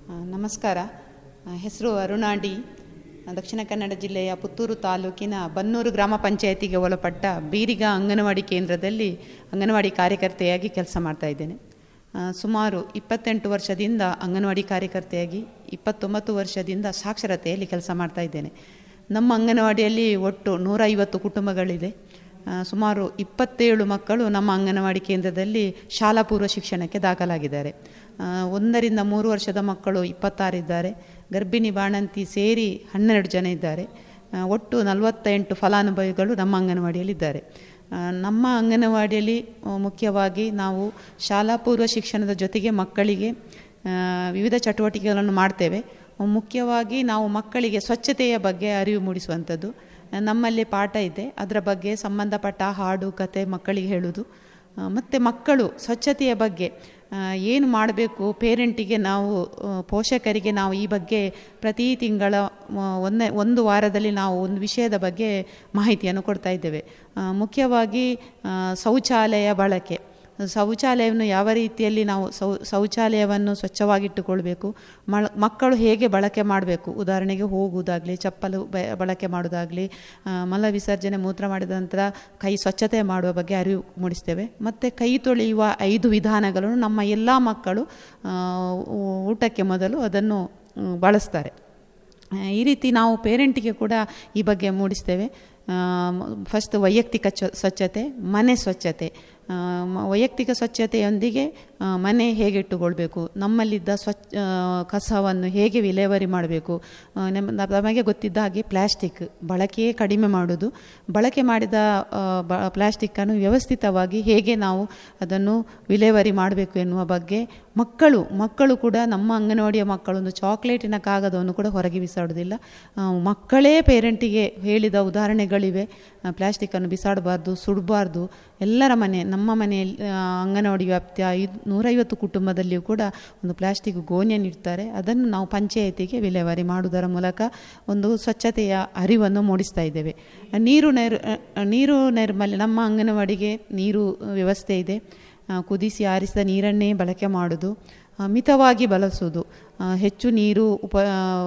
ಆ, ನಮಸ್ಕಾರ ಹೆಸರು ಅರುಣಾಡಿ ದಕ್ಷಿಣ ಕನ್ನಡ ಜಿಲ್ಲೆಯ ಪುತ್ತೂರು ತಾಲೂಕಿನ ಬನ್ನೂರು ಗ್ರಾಮ ಪಂಚಾಯತಿಗೆ ಒಳಪಟ್ಟ ಬೀರಿಗ ಅಂಗನವಾಡಿ ಕೇಂದ್ರದಲ್ಲಿ ಅಂಗನವಾಡಿ ಕಾರ್ಯಕರ್ತೆಯಾಗಿ ಕೆಲಸ ಮಾಡ್ತಾ ಇದ್ದೇನೆ ಆ, ಸುಮಾರು ಇಪ್ಪತ್ತೆಂಟು ವರ್ಷದಿಂದ ಅಂಗನವಾಡಿ ಕಾರ್ಯಕರ್ತೆಯಾಗಿ ಇಪ್ಪತ್ತೊಂಬತ್ತು ವರ್ಷದಿಂದ ಸಾಕ್ಷರತೆಯಲ್ಲಿ ಕೆಲಸ ಮಾಡ್ತಾ ಇದ್ದೇನೆ ನಮ್ಮ ಅಂಗನವಾಡಿಯಲ್ಲಿ ಒಟ್ಟು ನೂರೈವತ್ತು ಕುಟುಂಬಗಳಿದೆ ಆ, ಸುಮಾರು ಇಪ್ಪತ್ತೇಳು ಮಕ್ಕಳು ನಮ್ಮ ಅಂಗನವಾಡಿ ಕೇಂದ್ರದಲ್ಲಿ ಶಾಲಾ ಪೂರ್ವ ಶಿಕ್ಷಣಕ್ಕೆ ದಾಖಲಾಗಿದ್ದಾರೆ ಆ, ಒಂದರಿಂದ ಮೂರು ವರ್ಷದ ಮಕ್ಕಳು ಇಪ್ಪತ್ತಾರಿದ್ದಾರೆ ಗರ್ಭಿಣಿ ಬಾಣಂತಿ ಸೇರಿ ಹನ್ನೆರಡು ಜನ ಇದ್ದಾರೆ ಆ, ಒಟ್ಟು ನಲವತ್ತೆಂಟು ಫಲಾನುಭವಿಗಳು ನಮ್ಮ ಅಂಗನವಾಡಿಯಲ್ಲಿದ್ದಾರೆ ಆ, ನಮ್ಮ ಅಂಗನವಾಡಿಯಲ್ಲಿ ಆ, ಮುಖ್ಯವಾಗಿ ನಾವು ಶಾಲಾ ಪೂರ್ವ ಶಿಕ್ಷಣದ ಜೊತೆಗೆ ಮಕ್ಕಳಿಗೆ ಆ, ವಿವಿಧ ಚಟುವಟಿಕೆಗಳನ್ನು ಮಾಡ್ತೇವೆ ಮುಖ್ಯವಾಗಿ ನಾವು ಮಕ್ಕಳಿಗೆ ಸ್ವಚ್ಛತೆಯ ಬಗ್ಗೆ ಅರಿವು ಮೂಡಿಸುವಂಥದ್ದು ನಮ್ಮಲ್ಲಿ ಪಾಠ ಇದೆ ಅದರ ಬಗ್ಗೆ ಸಂಬಂಧಪಟ್ಟ ಹಾಡು ಕತೆ ಮಕ್ಕಳಿಗೆ ಹೇಳುವುದು ಆ, ಮತ್ತು ಮಕ್ಕಳು ಸ್ವಚ್ಛತೆಯ ಬಗ್ಗೆ ಆ, ಏನು ಮಾಡಬೇಕು ಪೇರೆಂಟಿಗೆ ನಾವು ಆ, ಪೋಷಕರಿಗೆ ನಾವು ಈ ಬಗ್ಗೆ ಪ್ರತಿ ತಿಂಗಳ ಆ, ಒಂದೇ ಒಂದು ವಾರದಲ್ಲಿ ನಾವು ಒಂದು ವಿಷಯದ ಬಗ್ಗೆ ಮಾಹಿತಿಯನ್ನು ಕೊಡ್ತಾ ಇದ್ದೇವೆ ಆ, ಮುಖ್ಯವಾಗಿ ಆ, ಶೌಚಾಲಯ ಬಳಕೆ ಶೌಚಾಲಯವನ್ನು ಯಾವ ರೀತಿಯಲ್ಲಿ ನಾವು ಶೌ ಶೌಚಾಲಯವನ್ನು ಸ್ವಚ್ಛವಾಗಿಟ್ಟುಕೊಳ್ಬೇಕು ಮಳ ಮಕ್ಕಳು ಹೇಗೆ ಬಳಕೆ ಮಾಡಬೇಕು ಉದಾಹರಣೆಗೆ ಹೋಗುವುದಾಗಲಿ ಚಪ್ಪಲು ಬ ಬಳಕೆ ಮಾಡೋದಾಗಲಿ ಮಲ ವಿಸರ್ಜನೆ ಮೂತ್ರ ಮಾಡಿದ ನಂತರ ಕೈ ಸ್ವಚ್ಛತೆ ಮಾಡುವ ಬಗ್ಗೆ ಅರಿವು ಮೂಡಿಸ್ತೇವೆ ಮತ್ತು ಕೈ ತೊಳೆಯುವ ಐದು ವಿಧಾನಗಳನ್ನು ನಮ್ಮ ಎಲ್ಲ ಮಕ್ಕಳು ಆ, ಊಟಕ್ಕೆ ಮೊದಲು ಅದನ್ನು ಮ್, ಬಳಸ್ತಾರೆ ಆ, ಈ ರೀತಿ ನಾವು ಪೇರೆಂಟಿಗೆ ಕೂಡ ಈ ಬಗ್ಗೆ ಮೂಡಿಸ್ತೇವೆ ಫಸ್ಟ್ ವೈಯಕ್ತಿಕ ಚ ಸ್ವಚ್ಛತೆ ಮನೆ ಸ್ವಚ್ಛತೆ ಆ, ಮ- ವೈಯಕ್ತಿಕ ಸ್ವಚ್ಛತೆಯೊಂದಿಗೆ ಆ, ಮನೆ ಹೇಗೆ ಇಟ್ಟುಕೊಳ್ಬೇಕು ನಮ್ಮಲ್ಲಿದ್ದ ಸ್ವಚ್ಛ ಆ, ಕಸವನ್ನು ಹೇಗೆ ವಿಲೇವಾರಿ ಮಾಡಬೇಕು ಆ, ನಮ್ಮ ನಮಗೆ ಗೊತ್ತಿದ್ದ ಹಾಗೆ ಪ್ಲ್ಯಾಸ್ಟಿಕ್ ಬಳಕೆಯೇ ಕಡಿಮೆ ಮಾಡೋದು ಬಳಕೆ ಮಾಡಿದ ಆ, ಬ ಪ್ಲ್ಯಾಸ್ಟಿಕ್ಕನ್ನು ವ್ಯವಸ್ಥಿತವಾಗಿ ಹೇಗೆ ನಾವು ಅದನ್ನು ವಿಲೇವಾರಿ ಮಾಡಬೇಕು ಎನ್ನುವ ಬಗ್ಗೆ ಮಕ್ಕಳು ಮಕ್ಕಳು ಕೂಡ ನಮ್ಮ ಅಂಗನವಾಡಿಯ ಮಕ್ಕಳು ಒಂದು ಚಾಕ್ಲೇಟಿನ ಕಾಗದವನ್ನು ಕೂಡ ಹೊರಗೆ ಬಿಸಾಡುವುದಿಲ್ಲ ಆ, ಮಕ್ಕಳೇ ಪೇರೆಂಟಿಗೆ ಹೇಳಿದ ಉದಾಹರಣೆಗಳಿವೆ ಆ, ಪ್ಲಾಸ್ಟಿಕ್ಕನ್ನು ಬಿಸಾಡಬಾರ್ದು ಸುಡಬಾರ್ದು ಎಲ್ಲರ ಮನೆ ನಮ್ಮ ಮನೆಯಲ್ಲಿ ಆ, ಅಂಗನವಾಡಿ ವ್ಯಾಪ್ತಿಯ ಐದು ನೂರೈವತ್ತು ಕುಟುಂಬದಲ್ಲಿಯೂ ಕೂಡ ಒಂದು ಪ್ಲಾಸ್ಟಿಕ್ ಗೋಣಿಯನ್ನು ಇಡ್ತಾರೆ ಅದನ್ನು ನಾವು ಪಂಚಾಯತಿಗೆ ವಿಲೇವಾರಿ ಮಾಡುವುದರ ಮೂಲಕ ಒಂದು ಸ್ವಚ್ಛತೆಯ ಅರಿವನ್ನು ಮೂಡಿಸ್ತಾ ಇದ್ದೇವೆ ನೀರು ನೈರ್ ನೀರು ನೈರ್ಮಲ್ಯ ನಮ್ಮ ಅಂಗನವಾಡಿಗೆ ನೀರು ವ್ಯವಸ್ಥೆ ಇದೆ ಆ, ಕುದಿಸಿ ಆರಿಸಿದ ನೀರನ್ನೇ ಬಳಕೆ ಮಾಡೋದು ಆ, ಮಿತವಾಗಿ ಬಳಸುವುದು ಆ, ಹೆಚ್ಚು ನೀರು ಉಪ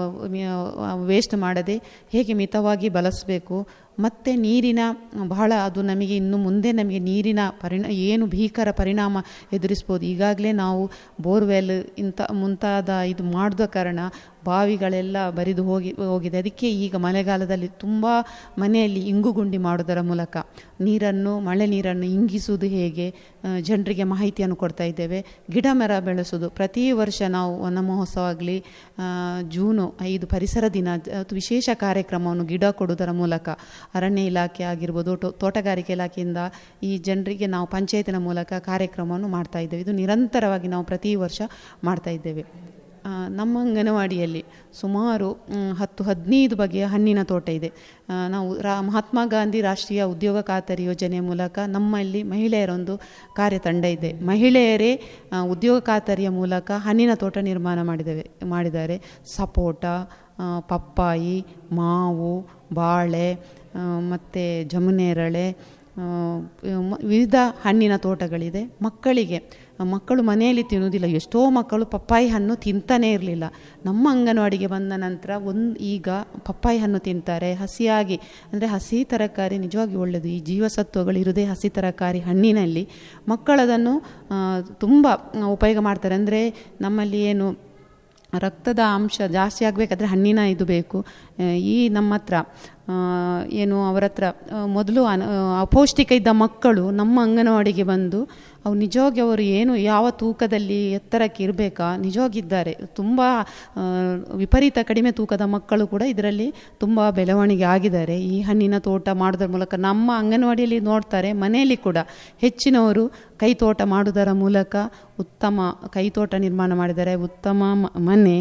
ವೇಸ್ಟ್ ಮಾಡದೆ ಹೇಗೆ ಮಿತವಾಗಿ ಬಳಸಬೇಕು ಮತ್ತು ನೀರಿನ ಬಹಳ ಅದು ನಮಗೆ ಇನ್ನು ಮುಂದೆ ನಮಗೆ ನೀರಿನ ಪರಿಣ ಏನು ಭೀಕರ ಪರಿಣಾಮ ಎದುರಿಸ್ಬೋದು ಈಗಾಗಲೇ ನಾವು ಬೋರ್ವೆಲ್ ಇಂಥ ಮುಂತಾದ ಇದು ಮಾಡಿದ ಕಾರಣ ಬಾವಿಗಳೆಲ್ಲ ಬರಿದು ಹೋಗಿ ಹೋಗಿದೆ ಅದಕ್ಕೆ ಈಗ ಮಳೆಗಾಲದಲ್ಲಿ ತುಂಬ ಮನೆಯಲ್ಲಿ ಇಂಗುಗುಂಡಿ ಮಾಡೋದರ ಮೂಲಕ ನೀರನ್ನು ಮಳೆ ನೀರನ್ನು ಇಂಗಿಸುವುದು ಹೇಗೆ ಆ, ಜನರಿಗೆ ಮಾಹಿತಿಯನ್ನು ಕೊಡ್ತಾ ಇದ್ದೇವೆ ಗಿಡ ಮರ ಬೆಳೆಸೋದು ಪ್ರತಿ ವರ್ಷ ನಾವು ವನ ಮಹೋತ್ಸವ ಆಗಲಿ ಜೂನು ಐದು ಪರಿಸರ ದಿನ ಅದು ವಿಶೇಷ ಕಾರ್ಯಕ್ರಮವನ್ನು ಗಿಡ ಕೊಡುವುದರ ಮೂಲಕ ಅರಣ್ಯ ಇಲಾಖೆ ಆಗಿರ್ಬೋದು ತೋ- ತೋಟಗಾರಿಕೆ ಇಲಾಖೆಯಿಂದ ಈ ಜನರಿಗೆ ನಾವು ಪಂಚಾಯತಿನ ಮೂಲಕ ಕಾರ್ಯಕ್ರಮವನ್ನು ಮಾಡ್ತಾ ಇದ್ದೇವೆ ಇದು ನಿರಂತರವಾಗಿ ನಾವು ಪ್ರತಿ ವರ್ಷ ಮಾಡ್ತಾ ಇದ್ದೇವೆ ಆ, ನಮ್ಮ ಅಂಗನವಾಡಿಯಲ್ಲಿ ಸುಮಾರು ಮ್, ಹತ್ತು ಹದಿನೈದು ಬಗೆಯ ಹಣ್ಣಿನ ತೋಟ ಇದೆ ಆ, ನಾವು ರಾ ಮಹಾತ್ಮ ಗಾಂಧಿ ರಾಷ್ಟ್ರೀಯ ಉದ್ಯೋಗ ಖಾತರಿ ಯೋಜನೆಯ ಮೂಲಕ ನಮ್ಮಲ್ಲಿ ಮಹಿಳೆಯರೊಂದು ಕಾರ್ಯತಂಡ ಇದೆ ಮಹಿಳೆಯರೇ ಆ, ಉದ್ಯೋಗ ಖಾತರಿಯ ಮೂಲಕ ಹಣ್ಣಿನ ತೋಟ ನಿರ್ಮಾಣ ಮಾಡಿದ್ದೇವೆ ಮಾಡಿದ್ದಾರೆ ಸಪೋಟ ಆ, ಪಪ್ಪಾಯಿ ಮಾವು ಬಾಳೆ ಮತ್ತು ಜಮುನೇರಳೆ ಆ, ಮ- ವಿವಿಧ ಹಣ್ಣಿನ ತೋಟಗಳಿದೆ ಮಕ್ಕಳಿಗೆ ಮಕ್ಕಳು ಮನೆಯಲ್ಲಿ ತಿನ್ನುವುದಿಲ್ಲ ಎಷ್ಟೋ ಮಕ್ಕಳು ಪಪ್ಪಾಯಿ ಹಣ್ಣು ತಿಂತಾನೇ ಇರಲಿಲ್ಲ ನಮ್ಮ ಅಂಗನವಾಡಿಗೆ ಬಂದ ನಂತರ ಒಂದು ಈಗ ಪಪ್ಪಾಯಿ ಹಣ್ಣು ತಿಂತಾರೆ ಹಸಿಯಾಗಿ ಅಂದರೆ ಹಸಿ ತರಕಾರಿ ನಿಜವಾಗಿ ಒಳ್ಳೆಯದು ಈ ಜೀವಸತ್ವಗಳು ಇರುವುದೇ ಹಸಿ ತರಕಾರಿ ಹಣ್ಣಿನಲ್ಲಿ ಮಕ್ಕಳದನ್ನು ತುಂಬ ಉಪಯೋಗ ಮಾಡ್ತಾರೆ ಅಂದರೆ ನಮ್ಮಲ್ಲಿ ಏನು ರಕ್ತದ ಅಂಶ ಜಾಸ್ತಿ ಆಗಬೇಕಾದ್ರೆ ಹಣ್ಣಿನ ಇದು ಬೇಕು ಆ, ಈ ನಮ್ಮ ಹತ್ರ ಆ, ಏನು ಅವರ ಹತ್ರ ಆ, ಮೊದಲು ಅನ ಅಪೌಷ್ಟಿಕ ಇದ್ದ ಮಕ್ಕಳು ನಮ್ಮ ಅಂಗನವಾಡಿಗೆ ಬಂದು ಅವು ನಿಜವಾಗಿ ಅವರು ಏನು ಯಾವ ತೂಕದಲ್ಲಿ ಎತ್ತರಕ್ಕೆ ಇರಬೇಕಾ ನಿಜವಾಗಿದ್ದಾರೆ ತುಂಬ ಆ, ವಿಪರೀತ ಕಡಿಮೆ ತೂಕದ ಮಕ್ಕಳು ಕೂಡ ಇದರಲ್ಲಿ ತುಂಬ ಬೆಳವಣಿಗೆ ಆಗಿದ್ದಾರೆ ಈ ಹಣ್ಣಿನ ತೋಟ ಮಾಡೋದ್ರ ಮೂಲಕ ನಮ್ಮ ಅಂಗನವಾಡಿಯಲ್ಲಿ ನೋಡ್ತಾರೆ ಮನೆಯಲ್ಲಿ ಕೂಡ ಹೆಚ್ಚಿನವರು ಕೈ ತೋಟ ಮಾಡುವುದರ ಮೂಲಕ ಉತ್ತಮ ಕೈತೋಟ ನಿರ್ಮಾಣ ಮಾಡಿದ್ದಾರೆ ಉತ್ತಮ ಮ- ಮನೆ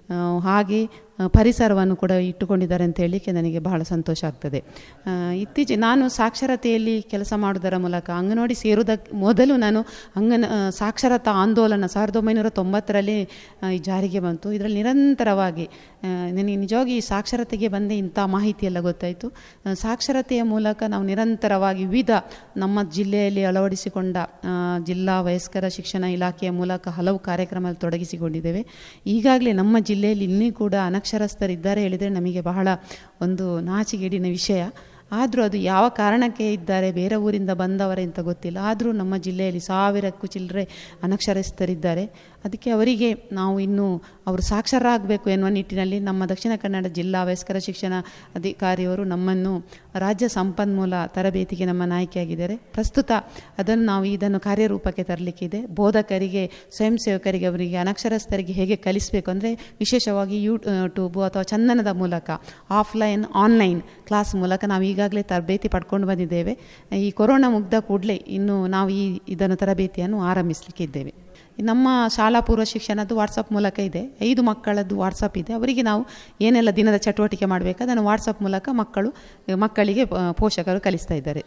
ಆ, ಹಾಗೆ ಆ, ಪರಿಸರವನ್ನು ಕೂಡ ಇಟ್ಟುಕೊಂಡಿದ್ದಾರೆ ಅಂತ ಹೇಳಲಿಕ್ಕೆ ನನಗೆ ಬಹಳ ಸಂತೋಷ ಆಗ್ತದೆ ಆ, ಇತ್ತೀಚೆಗೆ ನಾನು ಸಾಕ್ಷರತೆಯಲ್ಲಿ ಕೆಲಸ ಮಾಡುವುದರ ಮೂಲಕ ಅಂಗನವಾಡಿ ಸೇರುವುದಕ್ಕೆ ಮೊದಲು ನಾನು ಅಂಗನ ಆ, ಸಾಕ್ಷರತಾ ಆಂದೋಲನ ಸಾವಿರದ ಒಂಬೈನೂರ ತೊಂಬತ್ತರಲ್ಲಿ ಆ, ಈ ಜಾರಿಗೆ ಬಂತು ಇದರಲ್ಲಿ ನಿರಂತರವಾಗಿ ಆ, ನನಗೆ ನಿಜವಾಗಿ ಈ ಸಾಕ್ಷರತೆಗೆ ಬಂದೇ ಇಂಥ ಮಾಹಿತಿ ಎಲ್ಲ ಗೊತ್ತಾಯಿತು ಆ, ಸಾಕ್ಷರತೆಯ ಮೂಲಕ ನಾವು ನಿರಂತರವಾಗಿ ವಿವಿಧ ನಮ್ಮ ಜಿಲ್ಲೆಯಲ್ಲಿ ಅಳವಡಿಸಿಕೊಂಡ ಆ, ಜಿಲ್ಲಾ ವಯಸ್ಕರ ಶಿಕ್ಷಣ ಇಲಾಖೆಯ ಮೂಲಕ ಹಲವು ಕಾರ್ಯಕ್ರಮದಲ್ಲಿ ತೊಡಗಿಸಿಕೊಂಡಿದ್ದೇವೆ ಈಗಾಗಲೇ ನಮ್ಮ ಜಿಲ್ಲೆಯಲ್ಲಿ ಇನ್ನೂ ಕೂಡ ಅನಕ್ಷರಸ್ಥರಿದ್ದಾರೆ ಹೇಳಿದರೆ ನಮಗೆ ಬಹಳ ಒಂದು ನಾಚಿಗೇಡಿನ ವಿಷಯ ಆದರೂ ಅದು ಯಾವ ಕಾರಣಕ್ಕೆ ಇದ್ದಾರೆ ಬೇರೆ ಊರಿಂದ ಬಂದವರೇ ಅಂತ ಗೊತ್ತಿಲ್ಲ ಆದರೂ ನಮ್ಮ ಜಿಲ್ಲೆಯಲ್ಲಿ ಸಾವಿರಕ್ಕೂ ಚಿಲ್ಲರೆ ಅನಕ್ಷರಸ್ಥರಿದ್ದಾರೆ ಅದಕ್ಕೆ ಅವರಿಗೆ ನಾವು ಇನ್ನೂ ಅವರು ಸಾಕ್ಷರರಾಗಬೇಕು ಎನ್ನುವ ನಿಟ್ಟಿನಲ್ಲಿ ನಮ್ಮ ದಕ್ಷಿಣ ಕನ್ನಡ ಜಿಲ್ಲಾ ವಯಸ್ಕರ ಶಿಕ್ಷಣ ಅಧಿಕಾರಿಯವರು ನಮ್ಮನ್ನು ರಾಜ್ಯ ಸಂಪನ್ಮೂಲ ತರಬೇತಿಗೆ ನಮ್ಮ ನಾಯಕಿಯಾಗಿದ್ದಾರೆ ಪ್ರಸ್ತುತ ಅದನ್ನು ನಾವು ಇದನ್ನು ಕಾರ್ಯರೂಪಕ್ಕೆ ತರಲಿಕ್ಕಿದೆ ಬೋಧಕರಿಗೆ ಸ್ವಯಂ ಸೇವಕರಿಗೆ ಅವರಿಗೆ ಅನಕ್ಷರಸ್ಥರಿಗೆ ಹೇಗೆ ಕಲಿಸಬೇಕು ಅಂದರೆ ವಿಶೇಷವಾಗಿ ಯೂ ಟ್ಯೂಬು ಅಥವಾ ಚಂದನದ ಮೂಲಕ ಆಫ್ಲೈನ್ ಆನ್ಲೈನ್ ಕ್ಲಾಸ್ ಮೂಲಕ ನಾವು ಈಗಾಗಲೇ ತರಬೇತಿ ಪಡ್ಕೊಂಡು ಬಂದಿದ್ದೇವೆ ಈ ಕೊರೋನಾ ಮುಗ್ದ ಕೂಡಲೇ ಇನ್ನು ನಾವು ಈ ಇದನ್ನು ತರಬೇತಿಯನ್ನು ಆರಂಭಿಸಲಿಕ್ಕಿದ್ದೇವೆ ನಮ್ಮ ಶಾಲಾ ಪೂರ್ವ ಶಿಕ್ಷಣದ್ದು ವಾಟ್ಸಪ್ ಮೂಲಕ ಇದೆ ಐದು ಮಕ್ಕಳದ್ದು ವಾಟ್ಸಪ್ ಇದೆ ಅವರಿಗೆ ನಾವು ಏನೆಲ್ಲ ದಿನದ ಚಟುವಟಿಕೆ ಮಾಡಬೇಕು ಅದನ್ನು ವಾಟ್ಸಪ್ ಮೂಲಕ ಮಕ್ಕಳು ಮಕ್ಕಳಿಗೆ ಆ, ಪೋಷಕರು ಕಲಿಸ್ತಾ ಇದ್ದಾರೆ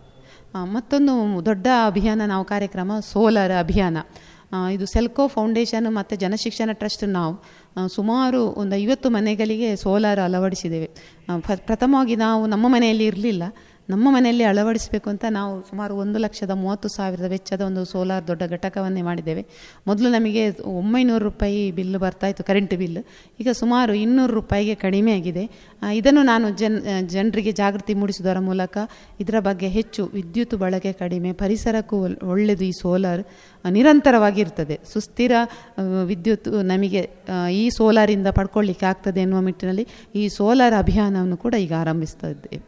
ಆ, ಮತ್ತೊಂದು ದೊಡ್ಡ ಅಭಿಯಾನ ನಾವು ಕಾರ್ಯಕ್ರಮ ಸೋಲಾರ್ ಅಭಿಯಾನ ಆ, ಇದು ಸೆಲ್ಕೋ ಫೌಂಡೇಶನ್ ಮತ್ತು ಜನಶಿಕ್ಷಣ ಟ್ರಸ್ಟ್ ನಾವು ಆ, ಸುಮಾರು ಒಂದು ಐವತ್ತು ಮನೆಗಳಿಗೆ ಸೋಲಾರ್ ಅಳವಡಿಸಿದ್ದೇವೆ ಆ, ಪ್ರ- ಪ್ರಥಮವಾಗಿ ನಾವು ನಮ್ಮ ಮನೆಯಲ್ಲಿ ಇರಲಿಲ್ಲ ನಮ್ಮ ಮನೆಯಲ್ಲಿ ಅಳವಡಿಸಬೇಕು ಅಂತ ನಾವು ಸುಮಾರು ಒಂದು ಲಕ್ಷದ ಮೂವತ್ತು ಸಾವಿರದ ವೆಚ್ಚದ ಒಂದು ಸೋಲಾರ್ ದೊಡ್ಡ ಘಟಕವನ್ನೇ ಮಾಡಿದ್ದೇವೆ ಮೊದಲು ನಮಗೆ ಒಂಬೈನೂರು ರೂಪಾಯಿ ಬಿಲ್ ಬರ್ತಾ ಇತ್ತು ಕರೆಂಟ್ ಬಿಲ್ ಈಗ ಸುಮಾರು ಇನ್ನೂರು ರೂಪಾಯಿಗೆ ಕಡಿಮೆ ಆಗಿದೆ ಆ, ಇದನ್ನು ನಾನು ಜನ್ ಜನರಿಗೆ ಜಾಗೃತಿ ಮೂಡಿಸುವುದರ ಮೂಲಕ ಇದರ ಬಗ್ಗೆ ಹೆಚ್ಚು ವಿದ್ಯುತ್ ಬಳಕೆ ಕಡಿಮೆ ಪರಿಸರಕ್ಕೂ ಒಳ್- ಒಳ್ಳೆಯದು ಈ ಸೋಲಾರ್ ಆ, ನಿರಂತರವಾಗಿ ಇರ್ತದೆ ಸುಸ್ಥಿರ ಆ, ವಿದ್ಯುತ್ ನಮಗೆ ಆ, ಈ ಸೋಲಾರಿಂದ ಪಡ್ಕೊಳ್ಳಿಕ್ಕೆ ಆಗ್ತದೆ ಎನ್ನುವ ನಿಟ್ಟಿನಲ್ಲಿ ಈ ಸೋಲಾರ್ ಅಭಿಯಾನವನ್ನು ಕೂಡ ಈಗ ಆರಂಭಿಸ್ತಾ ಇದ್ದೇವೆ